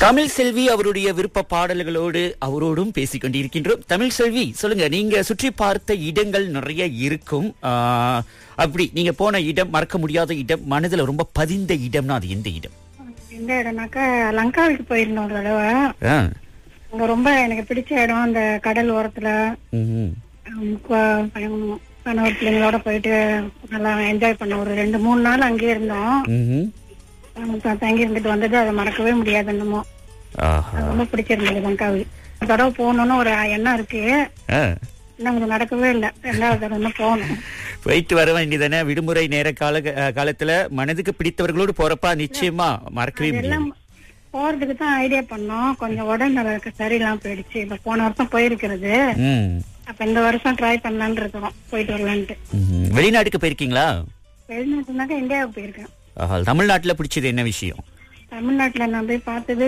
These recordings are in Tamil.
தமிழ் செல்வி அவருடைய விருப்ப பாடல்களோடு அவரோடும் பேசிக் கொண்டிருக்கின்றோம் தமிழ் செல்வி சொல்லுங்க நீங்க சுற்றி பார்த்த இடங்கள் நிறைய இருக்கும் ஆ, அப்படி நீங்க போன இடம் மறக்க முடியாத இடம் மனதுல ரொம்ப பதிந்த இடம்னா அது எந்த இடம் எந்த இடம்னாக்கா லங்காவுக்கு போயிருந்தோம் ஒரு தடவை ஆ. அங்க ரொம்ப எனக்கு பிடிச்ச இடம் அந்த கடல் ஓரத்துல ம்ஹும். ஹம், கு- பையன் கணவர் பிள்ளைங்களோட போயிட்டு நல்லா என்ஜாய் பண்ணோம் ஒரு ரெண்டு மூணு நாள் அங்கேயே இருந்தோம் ம்ஹும். ஹம், த- தங்கி இருந்துட்டு வந்தது அதை மறக்கவே முடியாது என்னமோ ஆஹா. அது ரொம்ப பிடிச்சிருந்தது லங்காவில் ஒரு தடவை போகணும்னு ஒரு எண்ணம் இருக்கு ஆ. இன்னும் கொஞ்சம் நடக்கவே இல்லை ரெண்டாவது தடவை இன்னும் போகணும் போயிட்டு வர வேண்டியதானே விடுமுறை நேர கால காலத்துல மனதுக்கு பிடித்தவர்களோடு போறப்பா நிச்சயமா மறக்கவே எல்லாம் முடியாது போறதுக்கு தான் ஐடியா பண்ணோம் கொஞ்சம் உடம்பு சரியில்லாம போயிடுச்சு இப்ப போன வருஷம் போயிருக்கிறது ம். அப்ப இந்த வருஷம் ட்ரை பண்ணலான்னு இருக்கிறோம் போயிட்டு வரலான்ட்டு ம்ஹும். வெளிநாட்டுக்கு போயிருக்கீங்களா வெளிநாட்டுனாக்கா இந்தியாவுக்கு போயிருக்கேன் ஆஹா. தமிழ்நாட்டுல பிடிச்சது என்ன விஷயம் தமிழ்நாட்டுல நான் போய் பார்த்தது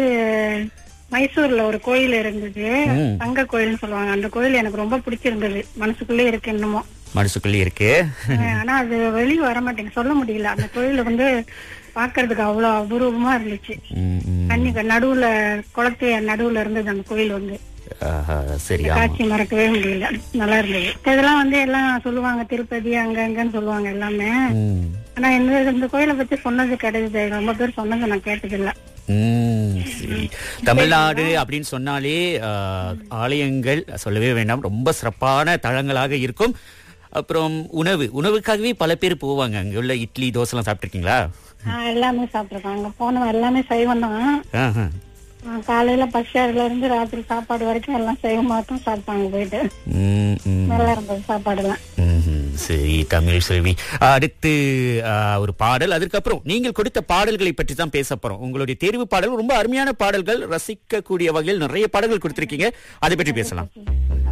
மைசூர்ல ஒரு கோயில் இருந்தது ம். தங்க கோயில்னு சொல்லுவாங்க அந்த கோயில் எனக்கு ரொம்ப பிடிச்சிருந்தது மனசுக்குள்ளே இருக்கு என்னமோ மனசுக்குள்ளே இருக்கு அஹ் ஆனா அது வெளியே வர மாட்டேங்க சொல்ல முடியல அந்த கோயில் வந்து பாக்குறதுக்கு அவ்வளவு அபூர்வமா இருந்துச்சு ம், ம். தண்ணி நடுவுல குளத்து நடுவுல இருந்தது அந்த கோயில் வந்து ஆஹா, சரி ஆமா காட்சி மறக்கவே முடியல நல்லா இருந்தது இதெல்லாம் வந்து எல்லாம் சொல்லுவாங்க திருப்பதி அங்க அங்கன்னு சொல்லுவாங்க எல்லாமே ம். ஆனா இந்த இந்த கோயிலை பத்தி சொன்னது கிடையாது ரொம்ப பேர் சொன்னது நான் கேட்டது இல்ல ம், சரி. தமிழ்நாடு அப்படின்னு சொன்னாலே ஆஹ், ஆலயங்கள் சொல்லவே வேண்டாம் ரொம்ப சிறப்பான தளங்களாக இருக்கும் அப்புறம் உணவு உணவுக்காகவே பல பேர் போவாங்க அங்க உள்ள இட்லி தோசை எல்லாம் சாப்பிட்டிருக்கீங்களா ஆஹ் எல்லாமே சாப்பிட்டுருக்கோம் அங்க போனோம் எல்லாமே சைவம் தான் ஆஹா. ஆஹ் காலையில பசியாறுல இருந்து ராத்திரி சாப்பாடு வரைக்கும் எல்லாம் சைவமா தான் சாப்பிட்டாங்க போயிட்டு ம், ம். நல்லா இருந்தது சாப்பாடு எல்லாம் ம்ஹும். சரி தமிழ் செல்வி அடுத்து ஆஹ், ஒரு பாடல் அதற்கப்புறம் நீங்கள் கொடுத்த பாடல்களை பற்றி தான் பேச போறோம் உங்களுடைய தேர்வு பாடல் ரொம்ப அருமையான பாடல்கள் ரசிக்கக்கூடிய வகையில் நிறைய பாடல்கள் கொடுத்திருக்கீங்க அதை பற்றி பேசலாம்